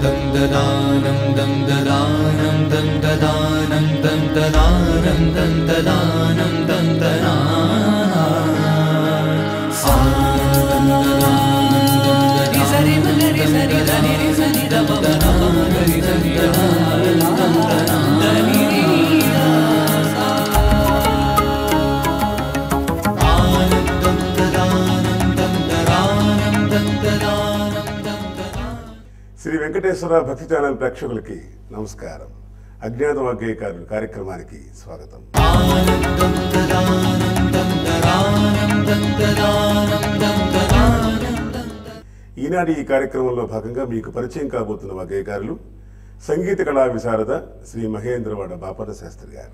दं ददानं दं ददानं दं ददानं दं ददानं दं ददानं दं ददानं दं ददानं दं శ్రీ వెంకటేశ్వర భక్తి ఛానల్ ప్రేక్షకులకి నమస్కారం అజ్ఞాత వాగ్గేయకారులు కార్యక్రమానికి స్వాగతం ఈనాటి ఈ కార్యక్రమంలో భాగంగా మీకు పరిచయం కాబోతున్న వాగ్గేయకారులు సంగీత కళా విశారద శ్రీ మహేంద్రవాడ బాపన శాస్త్రి గారు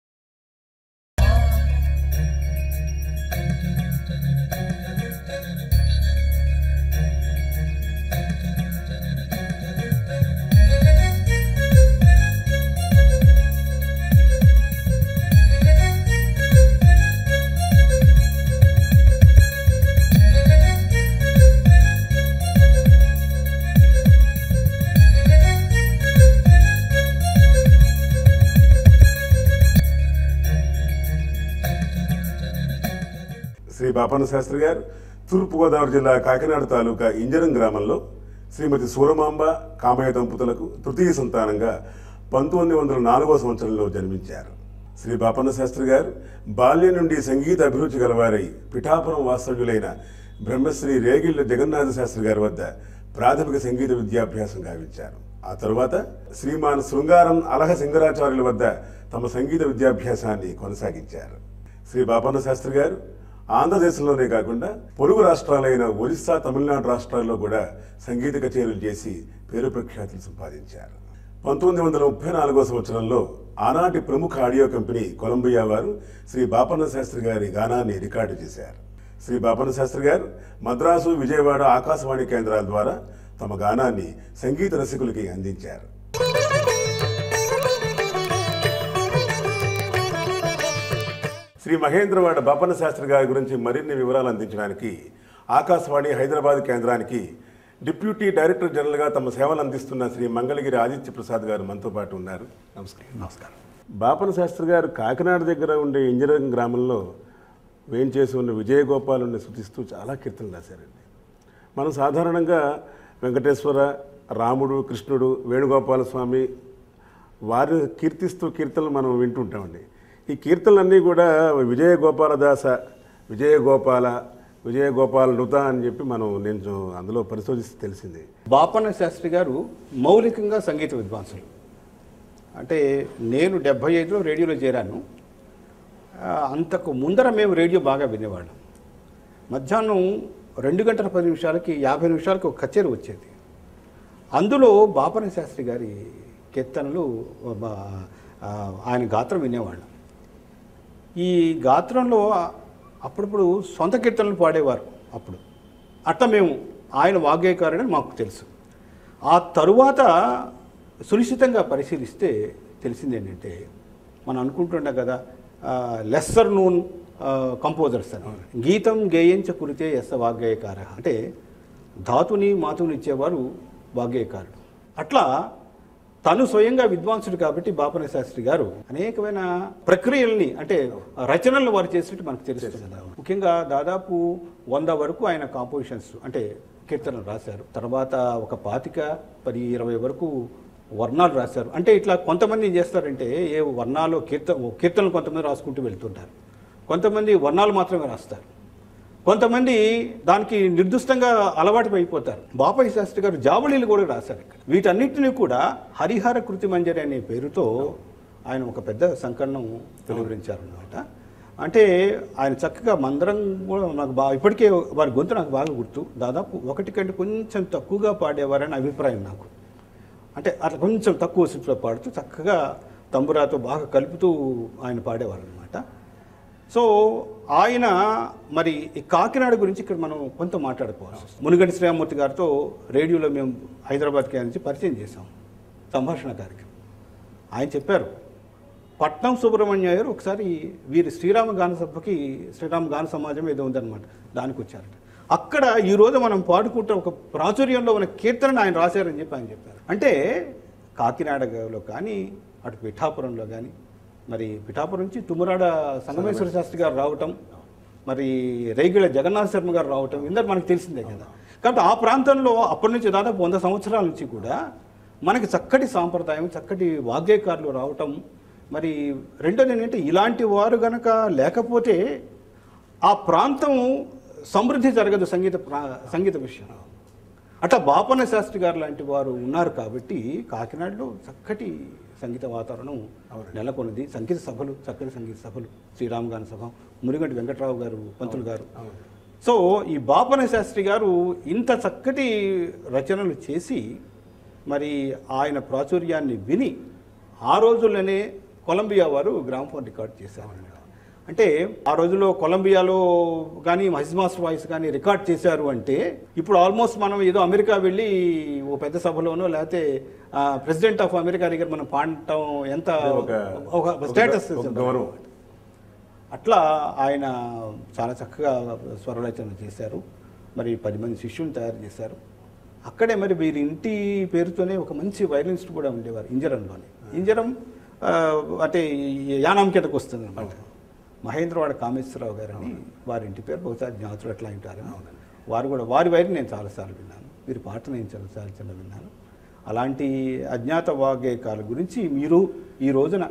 శ్రీ బాపన్న శాస్త్రి గారు తూర్పుగోదావరి జిల్లా కాకినాడ తాలూకా ఇంజరం గ్రామంలో శ్రీమతి సూరమాంబ కామయ్య దంపతులకు తృతీయ సంతానంగా పంతొమ్మిది వందల నాలుగో సంవత్సరంలో జన్మించారు శ్రీ బాపన్న శాస్త్రి గారు బాల్యం నుండి సంగీత అభిరుచి గలవారై పిఠాపురం వాస్తవ్యులైన బ్రహ్మశ్రీ రేగిళ్ళ జగన్నాథ శాస్త్రి గారి వద్ద ప్రాథమిక సంగీత విద్యాభ్యాసం గావించారు ఆ తరువాత శ్రీమాన్ శృంగారం అలహ సింగరాచార్యుల వద్ద తమ సంగీత విద్యాభ్యాసాన్ని కొనసాగించారు శ్రీ బాపన్న శాస్త్రి గారు ఆంధ్రదేశంలోనే కాకుండా పొరుగు రాష్ట్రాలైన ఒరిస్సా తమిళనాడు రాష్ట్రాల్లో కూడా సంగీత కచేరీలు చేసి పేరు ప్రఖ్యాతులు సంపాదించారు పంతొమ్మిది వందల ముప్పై నాలుగో సంవత్సరంలో ఆనాటి ప్రముఖ ఆడియో కంపెనీ కొలంబియా వారు శ్రీ బాపన్న శాస్త్రి గారి గానాన్ని రికార్డు చేశారు శ్రీ బాపన్న శాస్త్రి గారు మద్రాసు విజయవాడ ఆకాశవాణి కేంద్రాల ద్వారా తమ గానాన్ని సంగీత రసికులకి అందించారు శ్రీ మహేంద్రవాడ బాపన్న శాస్త్రి గారి గురించి మరిన్ని వివరాలు అందించడానికి ఆకాశవాణి హైదరాబాద్ కేంద్రానికి డిప్యూటీ డైరెక్టర్ జనరల్గా తమ సేవలు అందిస్తున్న శ్రీ మంగళగిరి ఆదిత్య ప్రసాద్ గారు మనతో పాటు ఉన్నారు నమస్కారం నమస్కారం బాపన శాస్త్రి గారు కాకినాడ దగ్గర ఉండే ఇంజనీరింగ్ గ్రామంలో వేయించేసి ఉన్న విజయగోపాలుని శృతిస్తూ చాలా కీర్తనలు రాశారండి మనం సాధారణంగా వెంకటేశ్వర రాముడు కృష్ణుడు వేణుగోపాల స్వామి వారిని కీర్తిస్తూ కీర్తనలు మనం వింటుంటామండి ఈ కీర్తనలన్నీ కూడా విజయ గోపాలదాస విజయ గోపాల విజయ గోపాల నుత అని చెప్పి మనం నేను అందులో పరిశోధిస్తే తెలిసింది బాపన్న శాస్త్రి గారు మౌలికంగా సంగీత విద్వాంసులు అంటే నేను డెబ్భై ఐదులో రేడియోలో చేరాను ఆ, అంతకు ముందర మేము రేడియో బాగా వినేవాళ్ళం మధ్యాహ్నం రెండు గంటల పది నిమిషాలకి యాభై నిమిషాలకి ఒక కచేరీ వచ్చేది అందులో బాపన్న శాస్త్రి గారి కీర్తనలు బా- ఆ, ఆయన గాత్రం వినేవాళ్ళం ఈ గాత్రంలో అప్పుడప్పుడు సొంత కీర్తనలు పాడేవారు అప్పుడు అట్లా మేము ఆయన వాగ్గేయకారుడని మాకు తెలుసు ఆ తరువాత సునిశ్చితంగా పరిశీలిస్తే తెలిసింది ఏంటంటే మనం అనుకుంటున్నాం కదా లెస్సర్ నూన్ కంపోజర్స్ అని గీతం గేయించ కురితే ఎస్స వాగ్గేయకార అంటే ధాతుని మాతుని ఇచ్చేవారు వాగ్గేయకారుడు అట్లా తను స్వయంగా విద్వాంసుడు కాబట్టి బాపన శాస్త్రి గారు అనేకమైన ప్రక్రియల్ని అంటే రచనలను వారు చేసినట్టు మనకు తెలుస్తుంది ముఖ్యంగా దాదాపు వంద వరకు ఆయన కాంపోజిషన్స్ అంటే కీర్తనలు రాశారు తర్వాత ఒక పాతిక పది ఇరవై వరకు వర్ణాలు రాశారు అంటే ఇట్లా కొంతమంది ఏం చేస్తారంటే ఏ వర్ణాలు కీర్త కీర్తనలు కొంతమంది రాసుకుంటూ వెళ్తుంటారు కొంతమంది వర్ణాలు మాత్రమే రాస్తారు కొంతమంది దానికి నిర్దిష్టంగా అలవాటు అయిపోతారు బాపయ్య శాస్త్రి గారు జావళీలు కూడా రాశారు ఇక్కడ వీటన్నిటిని కూడా హరిహర కృతి మంజరి అనే పేరుతో ఆయన ఒక పెద్ద సంకలనం వెలువరించారు అనమాట అంటే ఆయన చక్కగా మందరం కూడా నాకు బాగా ఇప్పటికే వారి గొంతు నాకు బాగా గుర్తు దాదాపు ఒకటి కంటే కొంచెం తక్కువగా పాడేవారని అభిప్రాయం నాకు అంటే అట్లా కొంచెం తక్కువ శృతిలో పాడుతూ చక్కగా తంబురాతో బాగా కలుపుతూ ఆయన పాడేవారు అనమాట సో ఆయన మరి ఈ కాకినాడ గురించి ఇక్కడ మనం కొంత మాట్లాడుకోవాల్సి వస్తుంది. మునిగంటి శ్రీరామూర్తి గారితో రేడియోలో మేము హైదరాబాద్కి ఆయన నుంచి పరిచయం చేశాం సంభాషణ కార్యక్రమం ఆయన చెప్పారు పట్నం సుబ్రహ్మణ్య గారు ఒకసారి వీరి శ్రీరామ గాన సభకి శ్రీరామ గాన సమాజం ఏదో ఉందన్నమాట దానికి వచ్చారట అక్కడ ఈ రోజు మనం పాడుకుంటే ఒక ప్రాచుర్యంలో ఉన్న కీర్తనను ఆయన రాశారని చెప్పి ఆయన చెప్పారు అంటే కాకినాడలో కానీ అటు పిఠాపురంలో కానీ మరి పిఠాపురం నుంచి తుమ్మరాడ సంగమేశ్వర శాస్త్రి గారు రావటం మరి రేగిళ్ళ జగన్నాథ శర్మ గారు రావటం ఇందరు మనకు తెలిసిందే కదా కాబట్టి ఆ ప్రాంతంలో అప్పటి నుంచి దాదాపు వంద సంవత్సరాల నుంచి కూడా మనకి చక్కటి సాంప్రదాయం చక్కటి వాగ్గేయకారులు రావటం మరి రెండోది ఏంటంటే ఇలాంటి వారు గనక లేకపోతే ఆ ప్రాంతం సమృద్ధి జరగదు సంగీత ప్రా- సంగీత విషయం అట్లా బాపన్న శాస్త్రి గారు లాంటి వారు ఉన్నారు కాబట్టి కాకినాడలో చక్కటి సంగీత వాతావరణం నెలకొన్నది సంగీత సభలు చక్కటి సంగీత సభలు శ్రీరామ్ గాన సభ మురిగంటి వెంకట్రావు గారు పంతులు గారు సో ఈ బాపన్న శాస్త్రి గారు ఇంత చక్కటి రచనలు చేసి మరి ఆయన ప్రాచుర్యాన్ని విని ఆ రోజుల్లోనే కొలంబియా వారు గ్రామ్ఫోన్ రికార్డ్ చేశారు అంటే ఆ రోజుల్లో కొలంబియాలో కానీ మహిజ్ మాస్టర్ వాయిస్ కానీ రికార్డ్ చేశారు అంటే ఇప్పుడు ఆల్మోస్ట్ మనం ఏదో అమెరికా వెళ్ళి ఓ పెద్ద సభలోనో లేకపోతే ప్రెసిడెంట్ ఆఫ్ అమెరికా దగ్గర మనం పాడటం ఎంత ఒక- ఒక స్టేటస్ ఒక గౌరవం అట్లా ఆయన చాలా చక్కగా స్వరరచన చేశారు మరి పది మంది శిష్యుని తయారు చేశారు అక్కడే మరి వీరి ఇంటి పేరుతోనే ఒక మంచి వైలెన్స్ట్ కూడా ఉండేవారు ఇంజరంలోనే ఇంజరం ఆ, అంటే ఈ యానాం కిందకు వస్తుంది అనమాట మహేంద్రవాడ కామేశ్వరరావు గారని వారి ఇంటి పేరు బహుశా జ్ఞాతులు అట్లా ఉంటారని వారు కూడా వారి వైపు నేను చాలాసార్లు విన్నాను వీరి పాట నేను చాలాసార్లు చిన్న విన్నాను అలాంటి అజ్ఞాత వాగ్గేయకాల గురించి మీరు ఈ రోజున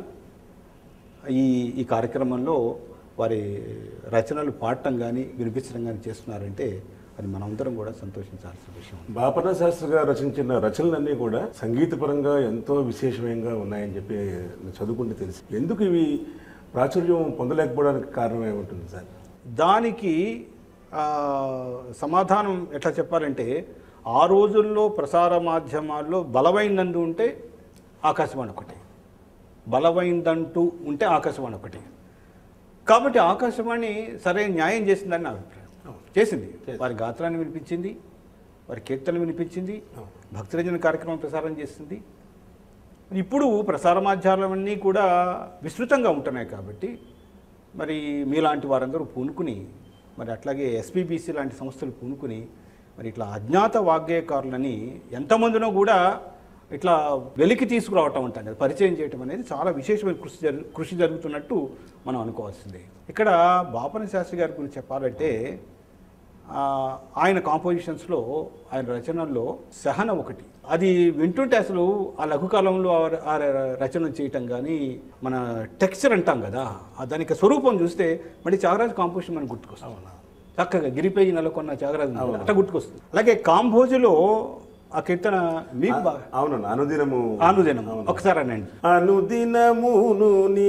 ఈ ఈ కార్యక్రమంలో వారి రచనలు పాడటం కానీ వినిపించడం కానీ చేస్తున్నారంటే అది మనందరం కూడా సంతోషించాల్సిన విషయం బాపన శాస్త్రి గారు రచించిన రచనలన్నీ కూడా సంగీతపరంగా ఎంతో విశేషంగా ఉన్నాయని చెప్పి నేను చదువుకుంటే తెలిసి ఎందుకు ఇవి ప్రాచుర్యం పొందలేకపోవడానికి కారణం ఏముంటుంది సార్ దానికి ఆ, సమాధానం ఎట్లా చెప్పాలంటే ఆ రోజుల్లో ప్రసార మాధ్యమాల్లో బలమైందంటూ ఉంటే ఆకాశవాణి ఒకటి బలమైందంటూ ఉంటే ఆకాశవాణి ఒకటి కాబట్టి ఆకాశవాణి సరైన న్యాయం చేసిందని నా అభిప్రాయం చేసింది వారి గాత్రాన్ని వినిపించింది వారి కీర్తన వినిపించింది భక్తిరంజన కార్యక్రమం ప్రసారం చేసింది ఇప్పుడు ప్రసార మాధ్యమాలన్నీ కూడా విస్తృతంగా ఉంటున్నాయి కాబట్టి మరి మీలాంటి వారందరూ పూనుకుని మరి అట్లాగే ఎస్పీబీసీ లాంటి సంస్థలు పూనుకుని మరి ఇట్లా అజ్ఞాత వాగ్గేయకారులని ఎంతమందినో కూడా ఇట్లా వెలికి తీసుకురావటం అంటాం కదా పరిచయం చేయటం అనేది చాలా విశేషమైన కృషి జరు కృషి జరుగుతున్నట్టు మనం అనుకోవాల్సిందే ఇక్కడ బాపన శాస్త్రి గారి గురించి చెప్పాలంటే ఆ, ఆయన కాంపోజిషన్స్లో ఆయన రచనల్లో సహన ఒకటి అది వింటుంటే అసలు ఆ లఘుకాలంలో ఆ- ఆ రచన చేయటం కానీ మన టెక్స్చర్ అంటాం కదా ఆ దానికి స్వరూపం చూస్తే మళ్ళీ త్యాగరాజు కాంపోజిషన్ మనకు గుర్తుకొస్తాం చక్కగా గిరిపై నెలకొన్న త్యాగరాజు ఉంది. అట్లా గుర్తుకొస్తుంది అలాగే కాంబోజులో ఆ కీర్తన మీకు బాగా అవును అనుదినము ఆనుదినం ఒకసారి అనండి అనుదినమును నీ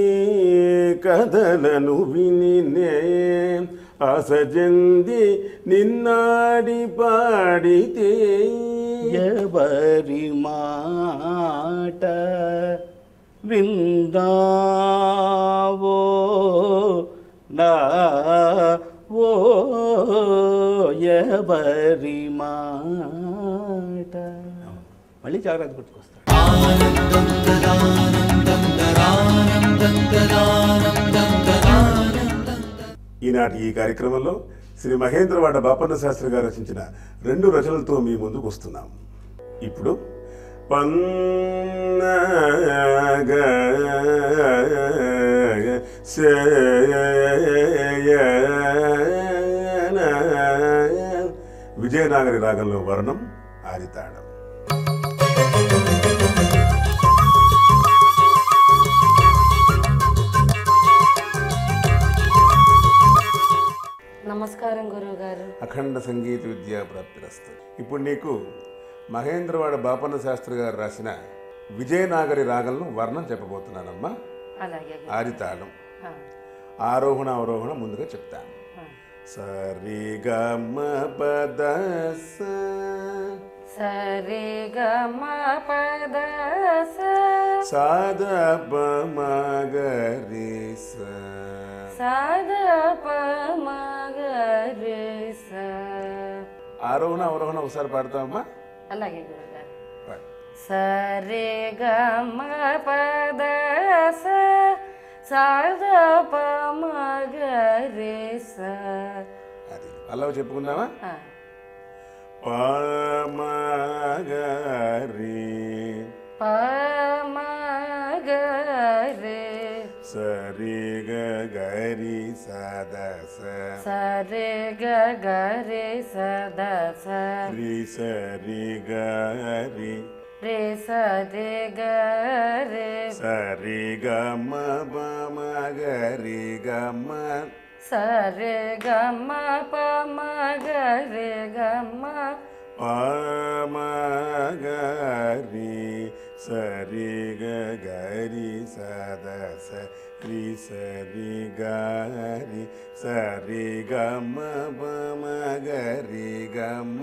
కథలను వినినే అసజంది నిన్నాడి పాడితే ఎవరి మాట విందావో నా ఓ ఎవరి మాట మళ్ళీ జాగ్రత్త గుర్తుకొస్తాడు ఆనందం తదానందం తదానందం తదానందం తదానందం ఈనాటి ఈ కార్యక్రమంలో శ్రీ మహేంద్రవాడ బాపన్న శాస్త్రి గారు రచించిన రెండు రచనలతో మీ ముందుకు వస్తున్నాం ఇప్పుడు పన్నగ విజయనాగరి రాగంలో వర్ణం ఆరితాళం నమస్కారం గురువు గారు అఖండ సంగీత విద్యా ప్రాప్తిరస్తు ఇప్పుడు నీకు మహేంద్రవాడ బాపన్న శాస్త్రి గారు రాసిన విజయనాగరి రాగంలో వర్ణం చెప్పబోతున్నానమ్మా అలాగే గురు- ఆరితాళం ఆ, ఆరోహణ అవరోహణ ముందుగా చెప్తాను ఆ. సరి గమ పద స. సరే గ మ పద స సాద ప మ గ రి స. సాద ప మ గ రే స ఆరోహణ అవరోహణ ఒకసారి పాడతామమ్మా అలాగే గురువు గారు పాడు. సరే గ మ పద స సాద ప మ గ రే స అది అలా చెప్పుకుందామా ఆ. పామగరి పమగరే సరి గరి సదస సరే గ గరే సదా రి సరి గరి రే సరే గరే సరి గమ బమ గరి గమ సరే గమ పమ గరే గమ పామగరి సరి గరి సదస రి సరి గరి సరి గమ బమ గరి గమ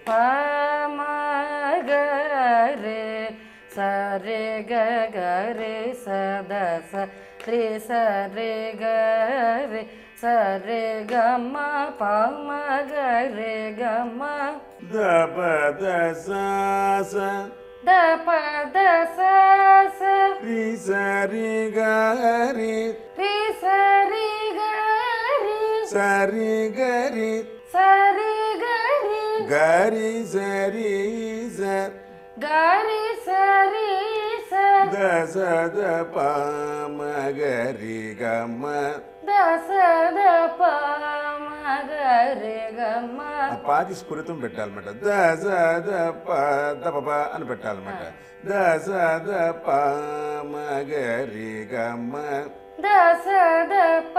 పమగరే సరే గ గరే సదా రే సరే గరే సరే గమ పమగరే గమ దప దస ద పద స స రి సరి గరి రి సరి గరి సరి గరి సరి గరి గరి సరి స గరి సరి స దశ ద పామ గరి గమ దస ద పమగరే గమ ఆ పాతి స్ఫురితం పెట్టాలన్నమాట దశ ద ప ద ప ప అని పెట్టాలన్నమాట దశ ద పామ గరి గమ దస ద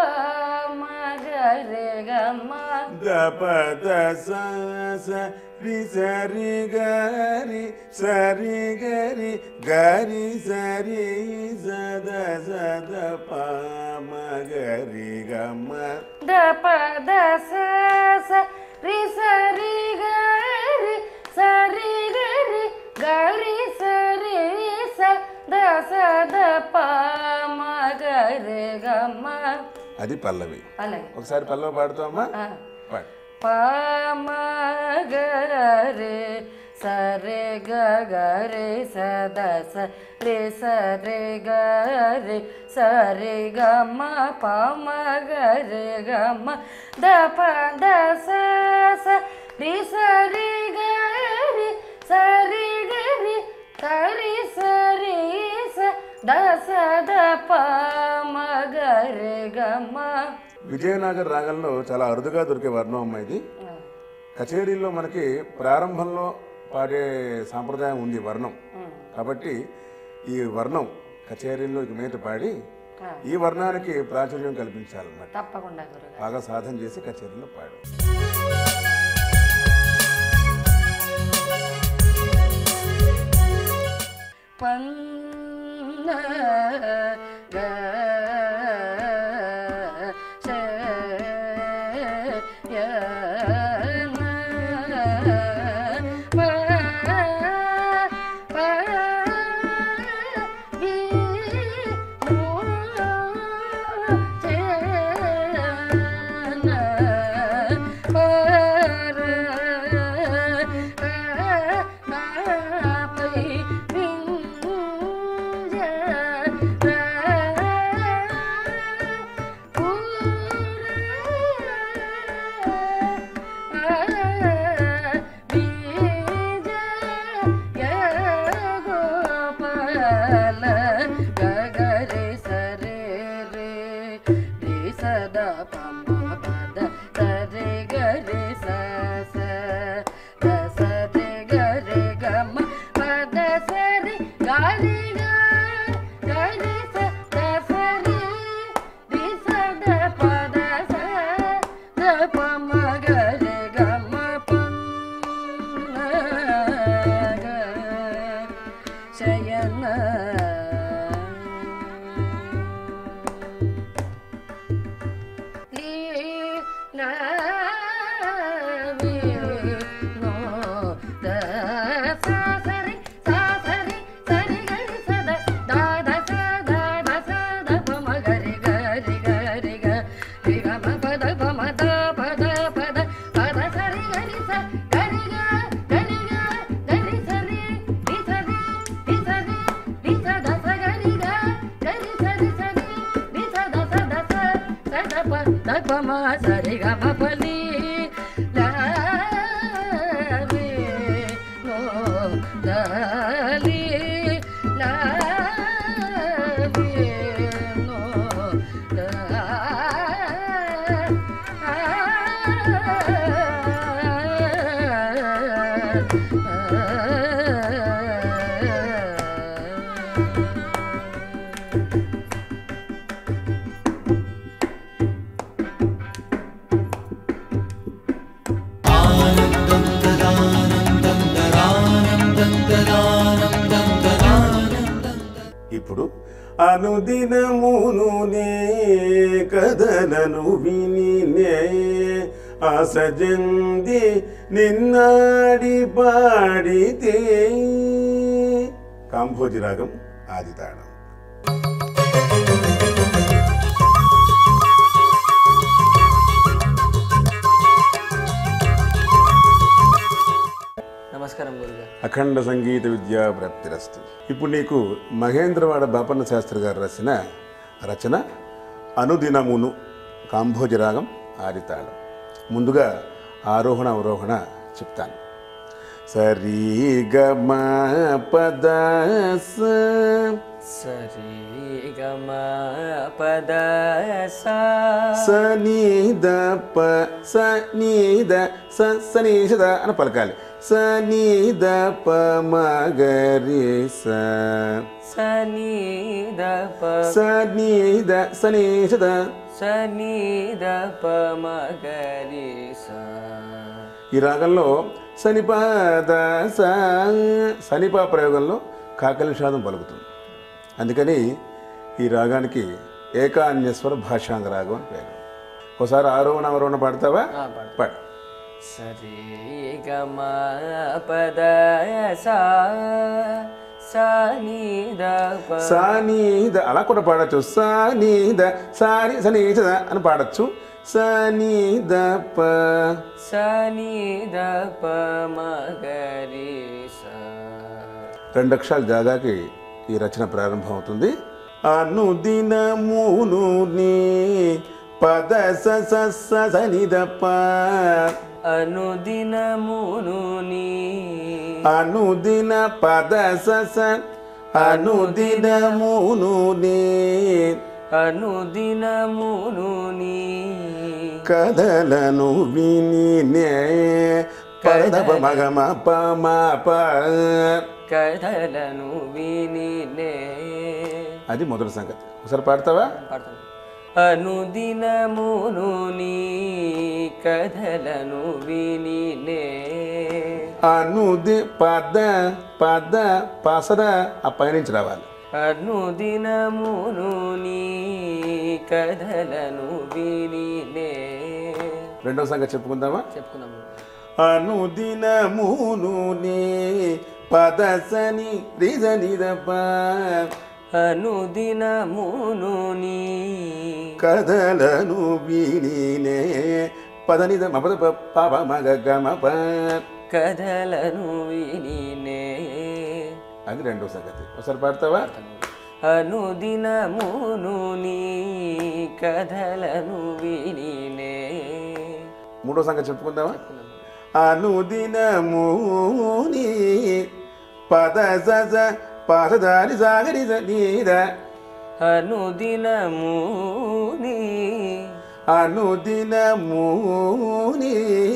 పమగరే గమ ద ప ద స స రి సరి గరి సరి గరి గరి సరి స ద స ద పామ గరి గమ ద పద స స రి సరి గరి సరి గరి గరి సరి స ద స ద పమగరే గమ అది పల్లవి అలాగే ఒకసారి పల్లవి పాడుతామా ఆ. పాడు పమగరే సరే గరే సద స రే సరే గరే సరే గమ పమగరే గమ ద పద స స రి సరి గరి సరి గరి సరి సరి స ద స ద పమగరే గమ విజయనగర రాగంలో చాలా అరుదుగా దొరికే వర్ణం అమ్మ ఇది కచేరీల్లో మనకి ప్రారంభంలో పాడే సాంప్రదాయం ఉంది వర్ణం కాబట్టి ఈ వర్ణం కచేరీల్లో ఇక మీద పాడి ఈ వర్ణానికి ప్రాచుర్యం కల్పించాలన్నమాట తప్పకుండా గురుగారు బాగా సాధన చేసి కచేరీలో పాడు పన్న గగరే సరే రే రే సదా పమ పద సరే గరే స స ద సరే గరే గమ పద సరి గరి గ గరి స ద సరి రి స ద పద స ద పమ గరే గమ పన్న గ శయన సరి గమ పలి ఆనందం తదానందం తదానందం తదానందం తదానందం ఇప్పుడు అనుదినమును నే కథలను విని నే ఆసజంది నిన్నాడి పాడితే కాంభోజి రాగం ఆది తాళం నమస్కారం గురుగారు అఖండ సంగీత విద్యా ప్రాప్తిరస్తు ఇప్పుడు నీకు మహేంద్రవాడ బాపన్న శాస్త్రి గారు రాసిన రచన అనుదినమును కాంభోజ రాగం ఆదితాళం ముందుగా ఆరోహణ అవరోహణ చెప్తాను సరి గ మ పద స సరి గమ పద సా స నీ ద ప స నీ ద స స నీ స ద అని పలకాలి స నీ ద ప మ గ రి స స నీ ద ప స నీ ద స నీ స ద స నీ ద ప మ గ రి స ఈ రాగంలో సనిపాద స సనిపా ప్రయోగంలో కాకలి నిషాదం పలుకుతుంది అందుకని ఈ రాగానికి ఏకాన్యస్వర భాషాంగ రాగం అని పేరు ఒకసారి ఆరోహణ అవరోహణ పాడతావా ఆ, పాడు. పాడు సరి గమ పద సా సా నీ ద ప సా నీ ద అలా కూడా పాడచ్చు సా నీ ద సారి సని స ద అని పాడచ్చు స నీ ద ప స నీ ద ప మ గ రి స రెండు అక్షరాలు జాగాకి ఈ రచన ప్రారంభం అవుతుంది అనుదినమును నీ పద స స స సని ద ప అనుదినమును నీ అనుదిన పద స స అనుదినమును నీ అనుదినమును నీ కథలను విని నే పద ప మగ మ ప మ ప కథలను వినినే అది మొదటి సంగతి ఒకసారి పాడతావా పాడతాను అనుదినమును నీ కథలను వినినే అనుది పద పద పసర ఆ పైనుంచి రావాలి అనుదినమును నీ కథలను వినినే రెండవ సంగతి చెప్పుకుందామా చెప్పుకుందాము అనుదినమును నీ పదసని రిజని దప అనుదినమును నీ కథలను వినినే పదనిద మపద ప పాప మగ గమ ప కథలను వినినే అది రెండవ సంగతి ఒకసారి పాడతావా అనుదినమును నీ కథలను వినినే మూడో సంగతి చెప్పుకుందామా అనుదినముని పద స పాసదాని సాగరి నీద అనుదినముని అనుదినముని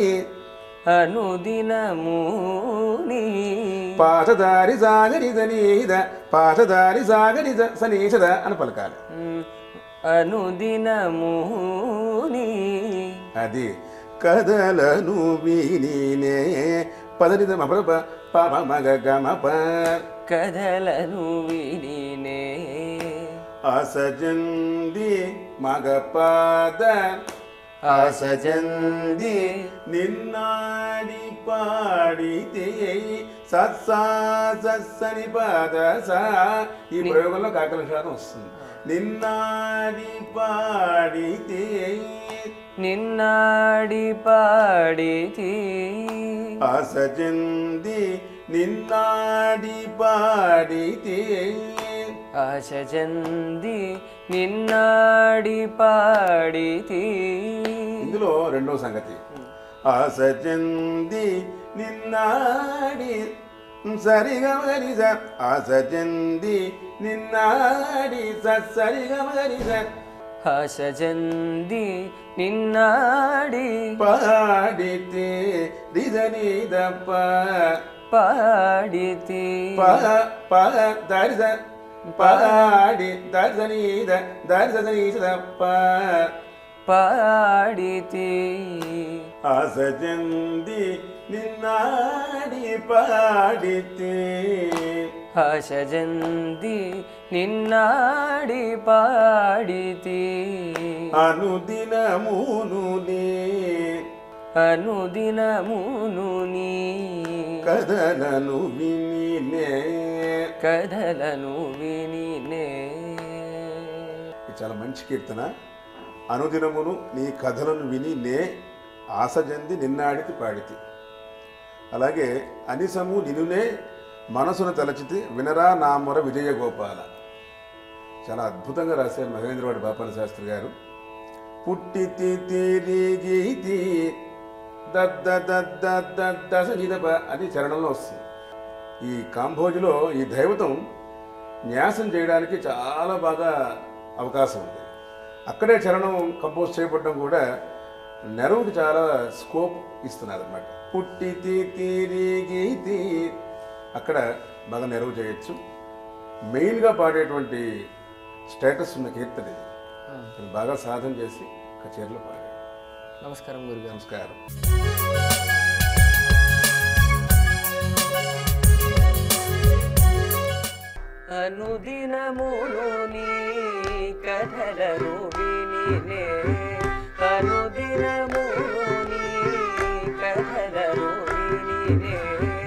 అనుదినముని పాసదారి సాగరి నీద పాసదారి సాగరి సనీషద అని పలకాలి అనుదినముని అది కథలను వినినే పదనిద మపద ప పాప మగ గమ ప కథలను వినినే అసజంది మగ పాద అసజంది నిన్నాడి పాడితే సత్సా సత్సని పాద సా ఈ ప్రయోగంలో కాకల శాతం వస్తుంది నిన్నాడి పాడితే నిన్నాడి పాడితి అసజంది నిన్నాడి పాడితే ఆశచంది నిన్నాడి పాడితి ఇందులో రెండవ సంగతి అసజంది నిన్నాడి సరిగమరి స ఆశ చెంది నిన్నాడి స సరిగమరి స హసజంది నిన్నాడి పాడితే రిజని దప్ప పాడితి ప ప దరిజ పాడి దర్శని ద దర్శని దప్ప పాడితి ఆశ చెంది నిన్నాడి పాడితే హసజంది నిన్నాడి పాడితి అనుదినమును నీ అనుదినమును నీ కథలను వినినే కథలను వినినే ఇది చాలా మంచి కీర్తన అనుదినమును నీ కథలను విని నే ఆశజంది నిన్నాడితి పాడితి అలాగే అనిసము నినునే మనసును తలచితి వినరా నామర విజయ గోపాల చాలా అద్భుతంగా రాశారు మహేంద్రవాడి బాపన శాస్త్రి గారు పుట్టితి తిరిగితి దద్ద దద్ద దద్ద సనిదప అది చరణంలో వస్తుంది ఈ కాంభోజులో ఈ దైవతం న్యాసం చేయడానికి చాలా బాగా అవకాశం ఉంది అక్కడే చరణం కంపోజ్ చేయబడడం కూడా నెరవుకి చాలా స్కోప్ ఇస్తున్నారు అనమాట పుట్టితి తిరిగితి అక్కడ బాగా నెరవు చేయొచ్చు మెయిన్గా పాడేటువంటి స్టేటస్ ఉన్న కీర్తన ఇది నేను బాగా సాధన చేసి కచేరీలో పాడాను నమస్కారం గురుగారు నమస్కారం అనుదినమును నీ కథలను వినినే అనుదినమును నీ కథలను వినినే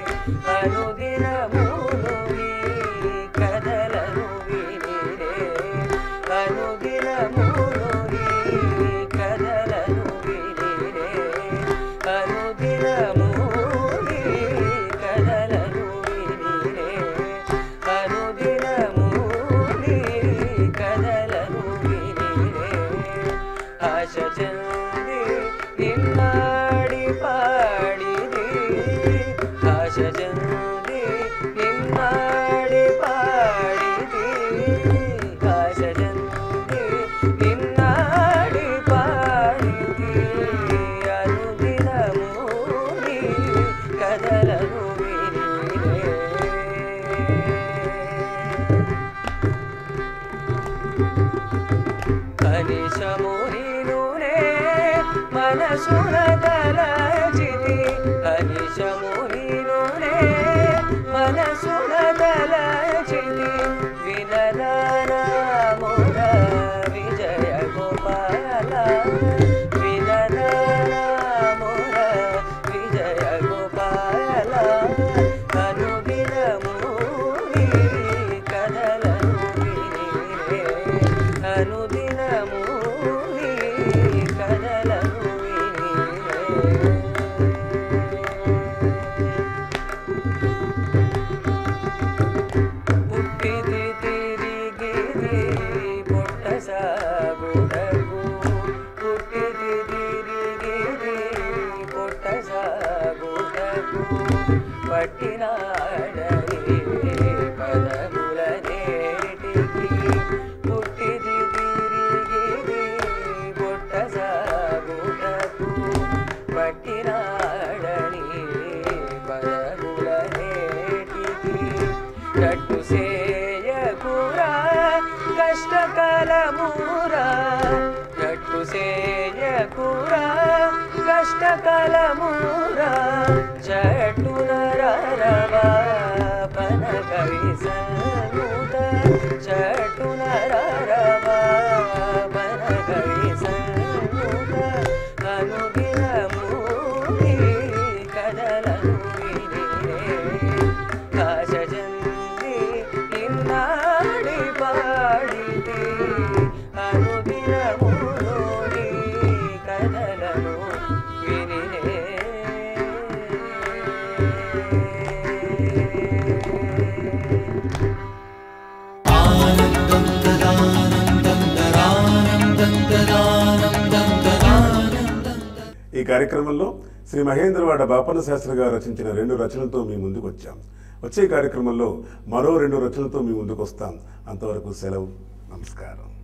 అనుదినమును నీ కథలను వినినే అనుదినమును నీ కథలను వినినే అనుదినము నీ కథలను వినినే అనుదినము నీ కథలను వినినే ఆశ చెంది నిన్నాడి పాడిది ఆశ చెంది నిన్నాడి పాడిది ఆశ చెంది నిన్నాడి పాడిది అనుదినము నీ కథలను వినినే అనిశమునినునే మనసున తలచితి అనిశమునినునే మనసున తలచితి వినరాముర విజయ గోపాల వినరాముర విజయ గోపాల అనుదినము నీ కథలను వినినే అనుదినము నీ కథలను వినినే పుట్టిది తిరిగిది పొట్ట సాగుటకు పుట్టిది తిరిగిది పొట్ట సాగుటకు పట్టినాడని పదముల నేటికి పుట్టిది తిరిగిది పొట్ట సాగుటకు పట్టినాడని పదముల నేటికి రట్టు సేయకురా కష్టకాలమురా రట్టు సేయకురా కష్టకాలమురా చట్టున రరవా పన కవి సన్నుత చట్టున రరవా పన కవి సన్నుత అనుదినము నీ కథలను వినినే కాశజంది నిన్నాడి పాడితి అనుదినమును నీ కథలను వినినే ఆనందం తదానందం తదానందం తదానందం తదానందం ఈ కార్యక్రమంలో శ్రీ మహేంద్రవాడ బాపన శాస్త్రి గారు రచించిన రెండు రచనలతో మీ ముందుకు వచ్చాం వచ్చే కార్యక్రమంలో మరో రెండు రచనలతో మీ ముందుకు వస్తాం అంతవరకు సెలవు నమస్కారం